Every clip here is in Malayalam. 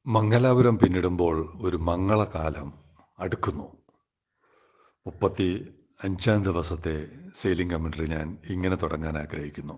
മംഗലാപുരം പിന്നിടുമ്പോൾ ഒരു മംഗളകാലം അടുക്കുന്നു മുപ്പത്തി അഞ്ചാം ദിവസത്തെ സെയിലിംഗ് കമൻട്രി ഞാൻ ഇങ്ങനെ തുടങ്ങാൻ ആഗ്രഹിക്കുന്നു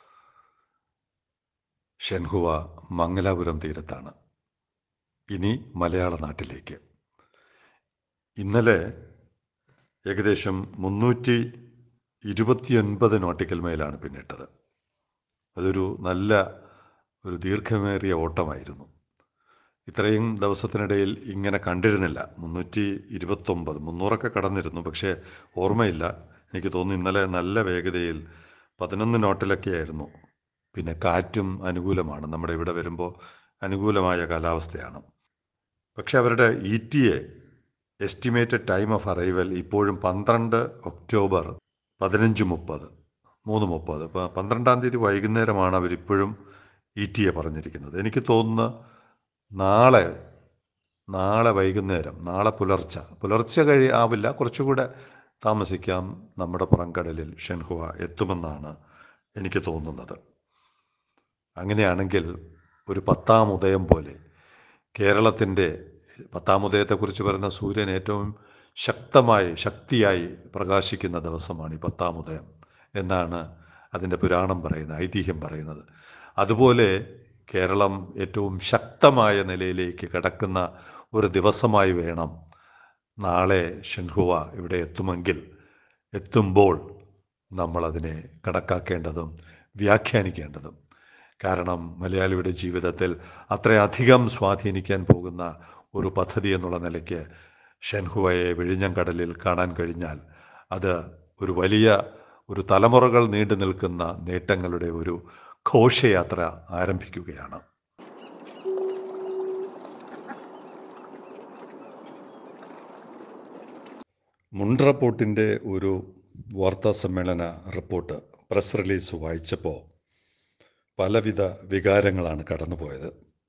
ഷെൻഹുവ മംഗലാപുരം തീരത്താണ് ഇനി മലയാള നാട്ടിലേക്ക് ഇന്നലെ ഏകദേശം മുന്നൂറ്റി ഇരുപത്തിയൊൻപത് നോട്ടിക്കൽ മൈലാണ് പിന്നിട്ടത് അതൊരു നല്ല ഒരു ദീർഘമേറിയ ഓട്ടമായിരുന്നു ഇത്രയും ദിവസത്തിനിടയിൽ ഇങ്ങനെ കണ്ടിരുന്നില്ല മുന്നൂറ്റി ഇരുപത്തൊമ്പത് മുന്നൂറൊക്കെ കടന്നിരുന്നു പക്ഷേ ഓർമ്മയില്ല എനിക്ക് തോന്നുന്നു ഇന്നലെ നല്ല വേഗതയിൽ പതിനൊന്ന് നോട്ടിലൊക്കെ ആയിരുന്നു പിന്നെ കാറ്റും അനുകൂലമാണ് നമ്മുടെ ഇവിടെ വരുമ്പോൾ അനുകൂലമായ കാലാവസ്ഥയാണ് പക്ഷെ അവരുടെ E T A estimated time of arrival ഇപ്പോഴും പന്ത്രണ്ട് ഒക്ടോബർ പതിനഞ്ച് മുപ്പത് മൂന്ന് മുപ്പത് ഇപ്പോൾ പന്ത്രണ്ടാം തീയതി വൈകുന്നേരമാണ് അവരിപ്പോഴും ഇ ടി എ പറഞ്ഞിരിക്കുന്നത് എനിക്ക് തോന്നുന്നു നാളെ നാളെ വൈകുന്നേരം നാളെ പുലർച്ചെ പുലർച്ചെ കഴി ആവില്ല കുറച്ചുകൂടെ താമസിക്കാം നമ്മുടെ പുറംകടലിൽ ഷെൻഹുവ എത്തുമെന്നാണ് എനിക്ക് തോന്നുന്നത് അങ്ങനെയാണെങ്കിൽ ഒരു പത്താം ഉദയം പോലെ കേരളത്തിൻ്റെ പത്താം ഉദയത്തെക്കുറിച്ച് പറയുന്ന സൂര്യൻ ഏറ്റവും ശക്തമായി ശക്തിയായി പ്രകാശിക്കുന്ന ദിവസമാണ് ഈ പത്താം ഉദയം എന്നാണ് അതിൻ്റെ പുരാണം പറയുന്നത് ഐതിഹ്യം പറയുന്നത് അതുപോലെ കേരളം ഏറ്റവും ശക്തമായ നിലയിലേക്ക് കിടക്കുന്ന ഒരു ദിവസമായി വേണം നാളെ ഷെൻഹുവ ഇവിടെ എത്തുമെങ്കിൽ എത്തുമ്പോൾ നമ്മളതിനെ കണക്കാക്കേണ്ടതും വ്യാഖ്യാനിക്കേണ്ടതും കാരണം മലയാളിയുടെ ജീവിതത്തിൽ അത്രയധികം സ്വാധീനിക്കാൻ പോകുന്ന ഒരു പദ്ധതി എന്നുള്ള നിലയ്ക്ക് ഷെൻഹുവയെ വിഴിഞ്ഞം കടലിൽ കാണാൻ കഴിഞ്ഞാൽ അത് ഒരു വലിയ ഒരു തലമുറകൾ നീണ്ടു നിൽക്കുന്ന നേട്ടങ്ങളുടെ ഒരു ഘോഷയാത്ര ആരംഭിക്കുകയാണ് മുണ്ട്രപ്പോട്ടിൻ്റെ ഒരു വാർത്താ സമ്മേളന റിപ്പോർട്ട് പ്രസ് റിലീസ് വായിച്ചപ്പോൾ പലവിധ വികാരങ്ങളാണ് കടന്നുപോയത്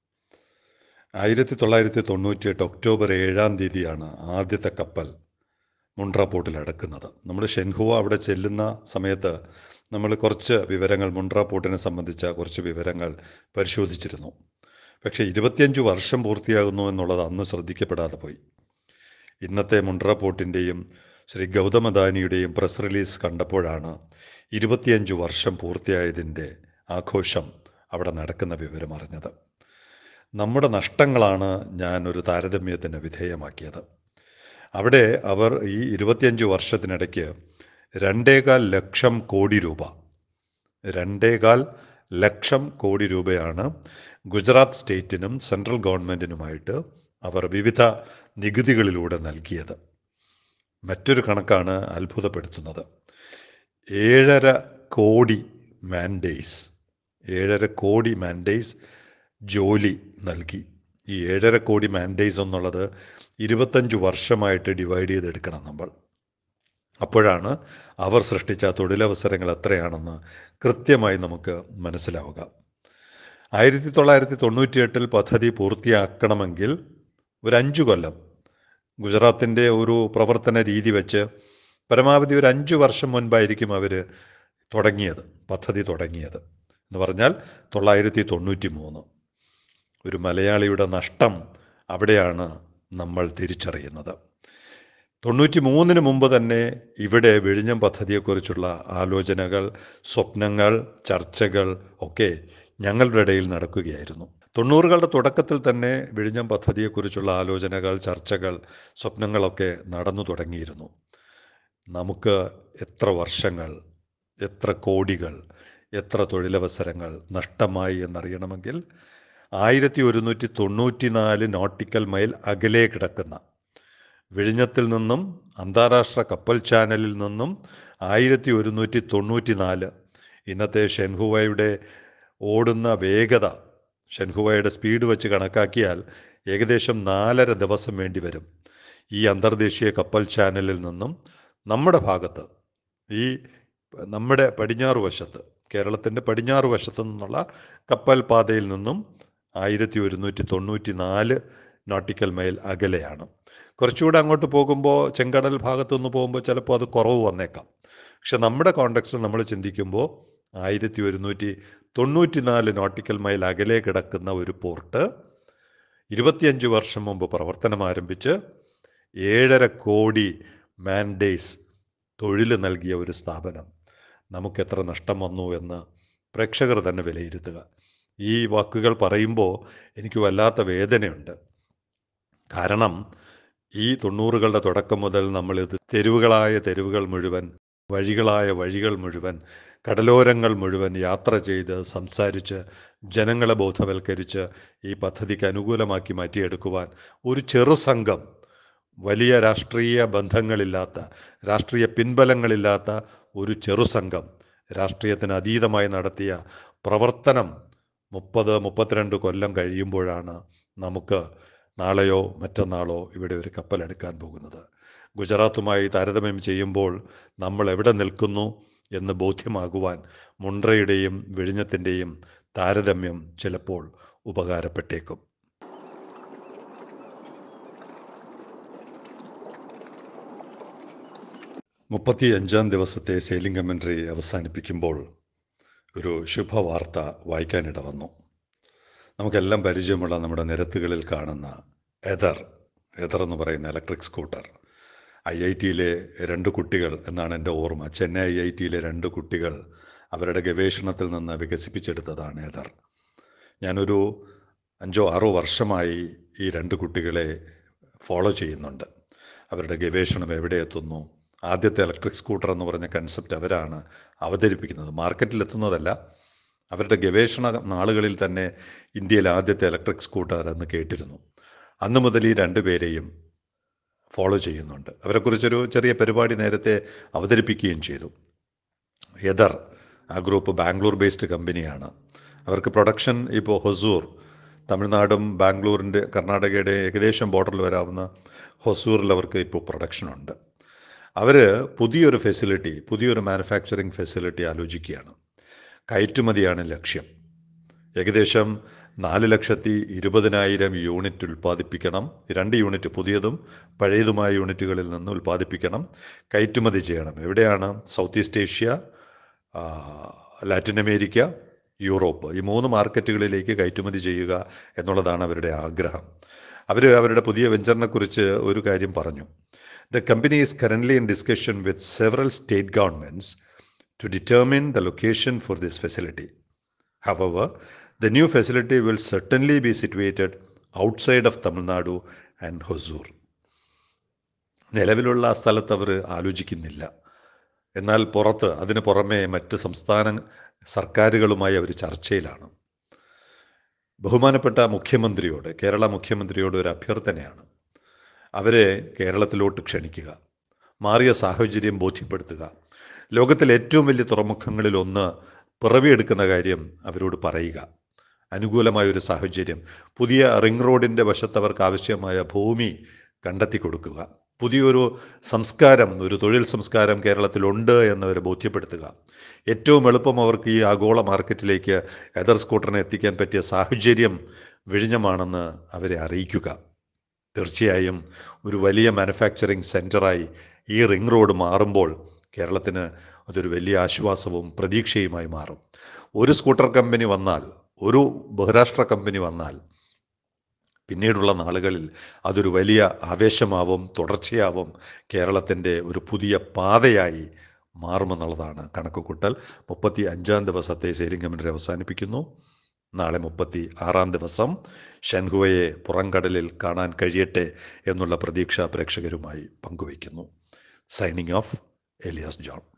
ആയിരത്തി തൊള്ളായിരത്തി തൊണ്ണൂറ്റിയെട്ട് ഒക്ടോബർ ഏഴാം തീയതിയാണ് ആദ്യത്തെ കപ്പൽ മുണ്ട്രാപ്പോട്ടിൽ അടക്കുന്നത് നമ്മൾ ഷെൻഹുവ അവിടെ ചെല്ലുന്ന സമയത്ത് നമ്മൾ കുറച്ച് വിവരങ്ങൾ മുണ്ട്രാപ്പോട്ടിനെ സംബന്ധിച്ച കുറച്ച് വിവരങ്ങൾ പരിശോധിച്ചിരുന്നു പക്ഷേ ഇരുപത്തിയഞ്ച് വർഷം പൂർത്തിയാകുന്നു എന്നുള്ളത് അന്ന് ശ്രദ്ധിക്കപ്പെടാതെ പോയി ഇന്നത്തെ മുണ്ട്രാപ്പോട്ടിൻ്റെയും ശ്രീ ഗൗതമദാനിയുടെയും പ്രസ് റിലീസ് കണ്ടപ്പോഴാണ് ഇരുപത്തിയഞ്ച് വർഷം പൂർത്തിയായതിൻ്റെ ആഘോഷം അവിടെ നടക്കുന്ന വിവരം അറിഞ്ഞത് നമ്മുടെ നഷ്ടങ്ങളാണ് ഞാൻ ഒരു താരതമ്യത്തിന് വിധേയമാക്കിയത് അവിടെ അവർ ഈ ഇരുപത്തിയഞ്ച് വർഷത്തിനിടയ്ക്ക് രണ്ടേകാൽ ലക്ഷം കോടി രൂപ രണ്ടേകാൽ ലക്ഷം കോടി രൂപയാണ് ഗുജറാത്ത് സ്റ്റേറ്റിനും സെൻട്രൽ ഗവൺമെൻറ്റിനുമായിട്ട് അവർ വിവിധ നികുതികളിലൂടെ നൽകിയത് മറ്റൊരു കണക്കാണ് അത്ഭുതപ്പെടുത്തുന്നത് ഏഴര കോടി മാൻഡേയ്സ് ഏഴര കോടി മാൻഡേയ്സ് ജോലി നൽകി ഈ ഏഴര കോടി മാൻഡേയ്സ് എന്നുള്ളത് ഇരുപത്തഞ്ച് വർഷമായിട്ട് ഡിവൈഡ് ചെയ്തെടുക്കണം നമ്മൾ അപ്പോഴാണ് അവർ സൃഷ്ടിച്ച തൊഴിലവസരങ്ങൾ എത്രയാണെന്ന് കൃത്യമായി നമുക്ക് മനസ്സിലാവുക ആയിരത്തി തൊള്ളായിരത്തി തൊണ്ണൂറ്റിയെട്ടിൽ പദ്ധതി പൂർത്തിയാക്കണമെങ്കിൽ ഒരു അഞ്ചു കൊല്ലം ഗുജറാത്തിൻ്റെ ഒരു പ്രവർത്തന രീതി വെച്ച് പരമാവധി ഒരു അഞ്ച് വർഷം മുൻപായിരിക്കും അവർ തുടങ്ങിയത് പദ്ധതി തുടങ്ങിയത് എന്ന് പറഞ്ഞാൽ തൊള്ളായിരത്തി തൊണ്ണൂറ്റി മൂന്ന് ഒരു മലയാളിയുടെ നഷ്ടം അവിടെയാണ് നമ്മൾ തിരിച്ചറിയുന്നത് തൊണ്ണൂറ്റി മൂന്നിന് മുമ്പ് തന്നെ ഇവിടെ വിഴിഞ്ഞം പദ്ധതിയെക്കുറിച്ചുള്ള ആലോചനകൾ സ്വപ്നങ്ങൾ ചർച്ചകൾ ഒക്കെ ഞങ്ങളുടെ ഇടയിൽ നടക്കുകയായിരുന്നു തൊണ്ണൂറുകളുടെ തുടക്കത്തിൽ തന്നെ വിഴിഞ്ഞം പദ്ധതിയെക്കുറിച്ചുള്ള ആലോചനകൾ ചർച്ചകൾ സ്വപ്നങ്ങളൊക്കെ നടന്നു തുടങ്ങിയിരുന്നു നമുക്ക് എത്ര വർഷങ്ങൾ എത്ര കോടികൾ എത്ര തൊഴിലവസരങ്ങൾ നഷ്ടമായി എന്നറിയണമെങ്കിൽ ആയിരത്തി ഒരുന്നൂറ്റി തൊണ്ണൂറ്റി നാല് നോട്ടിക്കൽ മൈൽ അകലെ കിടക്കുന്ന വിഴിഞ്ഞത്തിൽ നിന്നും അന്താരാഷ്ട്ര കപ്പൽ ചാനലിൽ നിന്നും ആയിരത്തി ഒരുന്നൂറ്റി തൊണ്ണൂറ്റി നാല് ഇന്നത്തെ ഷെൻഹുവയുടെ ഓടുന്ന വേഗത ഷെൻഹുവയുടെ സ്പീഡ് വെച്ച് കണക്കാക്കിയാൽ ഏകദേശം നാലര ദിവസം വേണ്ടി വരും ഈ അന്തർദേശീയ കപ്പൽ ചാനലിൽ നിന്നും നമ്മുടെ ഭാഗത്ത് ഈ നമ്മുടെ പടിഞ്ഞാറ് വശത്ത് കേരളത്തിൻ്റെ പടിഞ്ഞാറ് വശത്തു നിന്നുള്ള കപ്പൽ പാതയിൽ നിന്നും ആയിരത്തി ഒരുന്നൂറ്റി തൊണ്ണൂറ്റി നാല് നോട്ടിക്കൽ മൈൽ അകലെയാണ് കുറച്ചുകൂടെ അങ്ങോട്ട് പോകുമ്പോൾ ചെങ്കടൽ ഭാഗത്തുനിന്ന് പോകുമ്പോൾ ചിലപ്പോൾ അത് കുറവ് വന്നേക്കാം പക്ഷെ നമ്മുടെ കോണ്ടക്സ്റ്റിൽ നമ്മൾ ചിന്തിക്കുമ്പോൾ ആയിരത്തി ഒരുന്നൂറ്റി തൊണ്ണൂറ്റി നാല് നോട്ടിക്കൽ മൈൽ അകലെ കിടക്കുന്ന ഒരു പോർട്ട് ഇരുപത്തിയഞ്ച് വർഷം മുമ്പ് പ്രവർത്തനം ആരംഭിച്ച് ഏഴര കോടി മാൻഡേയ്സ് തൊഴിൽ നൽകിയ ഒരു സ്ഥാപനം നമുക്ക് എത്ര നഷ്ടം വന്നു എന്ന് പ്രേക്ഷകർ തന്നെ വിലയിരുത്തുക ഈ വാക്കുകൾ പറയുമ്പോൾ എനിക്ക് വല്ലാത്ത വേദനയുണ്ട് കാരണം ഈ തൊണ്ണൂറുകളുടെ തുടക്കം മുതൽ നമ്മളിത് തെരുവുകളായ തെരുവുകൾ മുഴുവൻ വഴികളായ വഴികൾ മുഴുവൻ കടലോരങ്ങൾ മുഴുവൻ യാത്ര ചെയ്ത് സംസാരിച്ച് ജനങ്ങളെ ബോധവൽക്കരിച്ച് ഈ പദ്ധതിക്ക് അനുകൂലമാക്കി മാറ്റിയെടുക്കുവാൻ ഒരു ചെറു സംഘം വലിയ രാഷ്ട്രീയ ബന്ധങ്ങളില്ലാത്ത രാഷ്ട്രീയ പിൻബലങ്ങളില്ലാത്ത ഒരു ചെറു സംഘം രാഷ്ട്രീയത്തിന് അതീതമായി നടത്തിയ പ്രവർത്തനം മുപ്പത് മുപ്പത്തിരണ്ട് കൊല്ലം കഴിയുമ്പോഴാണ് നമുക്ക് നാളെയോ മറ്റന്നാളോ ഇവിടെ ഒരു കപ്പലെടുക്കാൻ പോകുന്നത് ഗുജറാത്തുമായി താരതമ്യം ചെയ്യുമ്പോൾ നമ്മൾ എവിടെ നിൽക്കുന്നു എന്ന് ബോധ്യമാകുവാൻ മുണ്ട്രയുടെയും വിഴിഞ്ഞത്തിൻ്റെയും താരതമ്യം ചിലപ്പോൾ ഉപകാരപ്പെട്ടേക്കും മുപ്പത്തി അഞ്ചാം ദിവസത്തെ സെയിലിംഗ് കമൻട്രി അവസാനിപ്പിക്കുമ്പോൾ ഒരു ശുഭവാർത്ത വായിക്കാനിട വന്നു നമുക്കെല്ലാം പരിചയമുള്ള നമ്മുടെ നിരത്തുകളിൽ കാണുന്ന എതർ എതർ എന്ന് പറയുന്ന ഇലക്ട്രിക് സ്കൂട്ടർ ഐ ഐ ടിയിലെ രണ്ട് കുട്ടികൾ എന്നാണ് എൻ്റെ ഓർമ്മ ചെന്നൈ ഐ ഐ ടിയിലെ രണ്ട് കുട്ടികൾ അവരുടെ ഗവേഷണത്തിൽ നിന്ന് വികസിപ്പിച്ചെടുത്തതാണ് എതർ ഞാനൊരു അഞ്ചോ ആറോ വർഷമായി ഈ രണ്ട് കുട്ടികളെ ഫോളോ ചെയ്യുന്നുണ്ട് അവരുടെ ഗവേഷണം എവിടെ എത്തുന്നു ആദ്യത്തെ ഇലക്ട്രിക് സ്കൂട്ടർ എന്ന് പറഞ്ഞ കൺസെപ്റ്റ് അവരാണ് അവതരിപ്പിക്കുന്നത് മാർക്കറ്റിലെത്തുന്നതല്ല അവരുടെ ഗവേഷണ നാളുകളിൽ തന്നെ ഇന്ത്യയിലെ ആദ്യത്തെ ഇലക്ട്രിക് സ്കൂട്ടർ എന്ന് കേട്ടിരുന്നു അന്നു മുതൽ ഈ രണ്ടുപേരെയും ഫോളോ ചെയ്യുന്നുണ്ട് അവരെക്കുറിച്ചൊരു ചെറിയ പരിപാടി നേരത്തെ അവതരിപ്പിക്കുകയും ചെയ്തു എദർ ആ ഗ്രൂപ്പ് ബാംഗ്ലൂർ ബേസ്ഡ് കമ്പനിയാണ് അവർക്ക് പ്രൊഡക്ഷൻ ഇപ്പോൾ ഹൊസൂർ തമിഴ്നാടും ബാംഗ്ലൂരിൻ്റെ കർണാടകയുടെ ഏകദേശം ബോർഡറിൽ വരാവുന്ന ഹൊസൂറിൽ അവർക്ക് ഇപ്പോൾ പ്രൊഡക്ഷനുണ്ട് അവർ പുതിയൊരു ഫെസിലിറ്റി പുതിയൊരു മാനുഫാക്ചറിങ് ഫെസിലിറ്റി ആലോചിക്കുകയാണ് കയറ്റുമതിയാണ് ലക്ഷ്യം ഏകദേശം നാല് ലക്ഷത്തി ഇരുപതിനായിരം യൂണിറ്റ് ഉൽപ്പാദിപ്പിക്കണം രണ്ട് യൂണിറ്റ് പുതിയതും പഴയതുമായ യൂണിറ്റുകളിൽ നിന്ന് ഉൽപ്പാദിപ്പിക്കണം കയറ്റുമതി ചെയ്യണം എവിടെയാണ് സൗത്ത് ഈസ്റ്റ് ഏഷ്യ ആ, ലാറ്റിൻ അമേരിക്ക യൂറോപ്പ് ഈ മൂന്ന് മാർക്കറ്റുകളിലേക്ക് കയറ്റുമതി ചെയ്യുക എന്നുള്ളതാണ് അവരുടെ ആഗ്രഹം അവർ അവരുടെ പുതിയ വെഞ്ചറിനെ കുറിച്ച് ഒരു കാര്യം പറഞ്ഞു the company is currently in discussion with several state governments to determine the location for this facility. However, the new facility will certainly be situated outside of Tamil Nadu and Hosur. നിലവിലുള്ള ആ സ്ഥലത്ത് അവർ ആലോചിക്കുന്നില്ല എന്നാൽ പുറത്ത് അതിന് പുറമെ മറ്റ് സംസ്ഥാന സർക്കാരുകളുമായി അവർ ചർച്ചയിലാണ് ബഹുമാനപ്പെട്ട മുഖ്യമന്ത്രിയോട് കേരള മുഖ്യമന്ത്രിയോട് ഒരു അഭ്യർത്ഥനയാണ് അവരെ കേരളത്തിലോട്ട് ക്ഷണിക്കുക മാറിയ സാഹചര്യം ബോധ്യപ്പെടുത്തുക ലോകത്തിലെ ഏറ്റവും വലിയ തുറമുഖങ്ങളിൽ ഒന്ന് പിറവിയെടുക്കുന്ന കാര്യം അവരോട് പറയുക അനുകൂലമായ ഒരു സാഹചര്യം പുതിയ റിംഗ് റോഡിൻ്റെ വശത്ത് അവർക്ക് ആവശ്യമായ ഭൂമി കണ്ടെത്തി കൊടുക്കുക പുതിയൊരു സംസ്കാരം ഒരു തൊഴിൽ സംസ്കാരം കേരളത്തിലുണ്ട് എന്നവരെ ബോധ്യപ്പെടുത്തുക ഏറ്റവും എളുപ്പം അവർക്ക് ഈ ആഗോള മാർക്കറ്റിലേക്ക് എതർ സ്കൂട്ടറിനെ എത്തിക്കാൻ പറ്റിയ സാഹചര്യം വിഴിഞ്ഞമാണെന്ന് അവരെ അറിയിക്കുക തീർച്ചയായും ഒരു വലിയ മാനുഫാക്ചറിങ് സെൻറ്ററായി ഈ റിംഗ് റോഡ് മാറുമ്പോൾ കേരളത്തിന് അതൊരു വലിയ ആശ്വാസവും പ്രതീക്ഷയുമായി മാറും ഒരു സ്കൂട്ടർ കമ്പനി വന്നാൽ ഒരു ബഹുരാഷ്ട്ര കമ്പനി വന്നാൽ പിന്നീടുള്ള നാളുകളിൽ അതൊരു വലിയ ആവേശമാവും തുടർച്ചയാവും കേരളത്തിൻ്റെ ഒരു പുതിയ പാതയായി മാറുമെന്നുള്ളതാണ് കണക്കുകൂട്ടൽ മുപ്പത്തി അഞ്ചാം ദിവസത്തെ സെയിലിംഗ് കമൻറ്ററി അവസാനിപ്പിക്കുന്നു നാളെ മുപ്പത്തി ആറാം ദിവസം ഷൻഹുവയെ പുറംകടലിൽ കാണാൻ കഴിയട്ടെ എന്നുള്ള പ്രതീക്ഷ പ്രേക്ഷകരുമായി പങ്കുവയ്ക്കുന്നു സൈനിങ് ഓഫ് എലിയാസ് ജോൺ